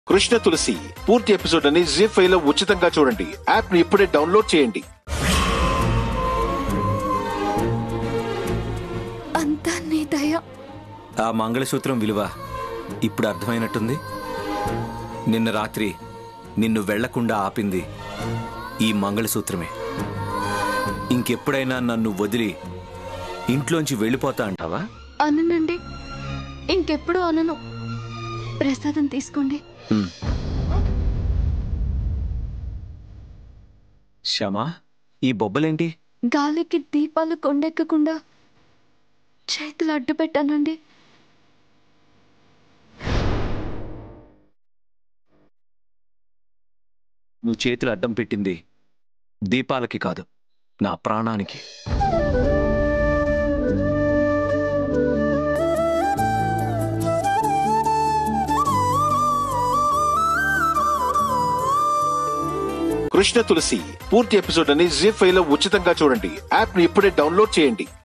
కృష్ణ తులసి పూర్తి ఎపిసోడ్ అని G five లో ఉచితంగా చూడండి యాప్ ని ఇప్పుడే డౌన్లోడ్ చేయండి అంతా నీ దయ ఆ మంగళసూత్రం విలువ ఇప్పుడు అర్థమైనట్టుంది నిన్న రాత్రి నిన్ను వెళ్లకుండా ఆపింది ఈ మంగళసూత్రమే ఇంకెప్పుడైనా నన్ను వదిలి ఇంట్లోంచి వెళ్ళిపోతా అంటావా అననండి ఇంకెప్పుడు అనను ప్రసాదం తీసుకోండి హ్మ్. శ్యామా ఈ బొబ్బలేంటి గాలికి దీపాలు కొండెక్కకుండా చేతులు అడ్డు పెట్టానండి నువ్వు చేతులు అడ్డం పెట్టింది దీపాలకి కాదు నా ప్రాణానికి కృష్ణ తులసి పూర్తి ఎపిసోడ్ అని జీ ఫైవ్ లో ఉచితంగా చూడండి యాప్ ని ఇప్పుడే డౌన్లోడ్ చేయండి